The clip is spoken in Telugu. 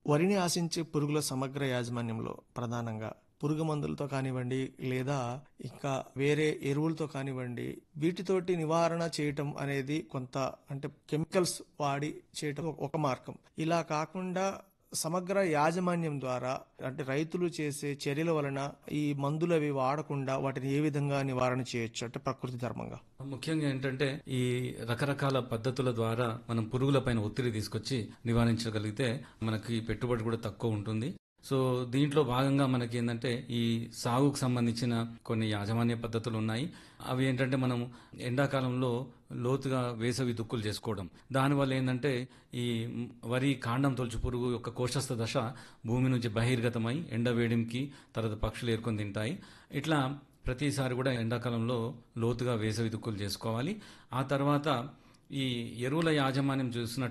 వరిని ఆశించే పురుగుల సమగ్ర యాజమాన్యంలో ప్రధానంగా పురుగు మందులతో కానివ్వండి లేదా ఇంకా వేరే ఎరువులతో కానివ్వండి వీటితోటి నివారణ చేయటం అనేది కొంత అంటే కెమికల్స్ వాడి చేయటం ఒక మార్గం ఇలా కాకుండా సమగ్ర యాజమాన్యం ద్వారా అంటే రైతులు చేసే చర్యల వలన ఈ మందులు అవి వాడకుండా వాటిని ఏ విధంగా నివారణ చేయొచ్చు అంటే ప్రకృతి ధర్మంగా ముఖ్యంగా ఏంటంటే ఈ రకరకాల పద్ధతుల ద్వారా మనం పురుగుల పైన ఒత్తిడి తీసుకొచ్చి నివారించగలిగితే మనకి పెట్టుబడి కూడా తక్కువ ఉంటుంది సో దీంట్లో భాగంగా మనకి ఏంటంటే ఈ సాగుకు సంబంధించిన కొన్ని యాజమాన్య పద్ధతులు ఉన్నాయి అవి ఏంటంటే మనం ఎండాకాలంలో లోతుగా వేసవి దుక్కులు చేసుకోవడం దానివల్ల ఏంటంటే ఈ వరి కాండం తొలచు పురుగు యొక్క కోశస్థ దశ భూమి నుంచి బహిర్గతమై ఎండ వేడికి తర్వాత పక్షులు ఏరుకొని తింటాయి ఇట్లా ప్రతిసారి కూడా ఎండాకాలంలో లోతుగా వేసవి దుక్కులు చేసుకోవాలి ఆ తర్వాత ఈ ఎరువుల యాజమాన్యం చూసినట్టు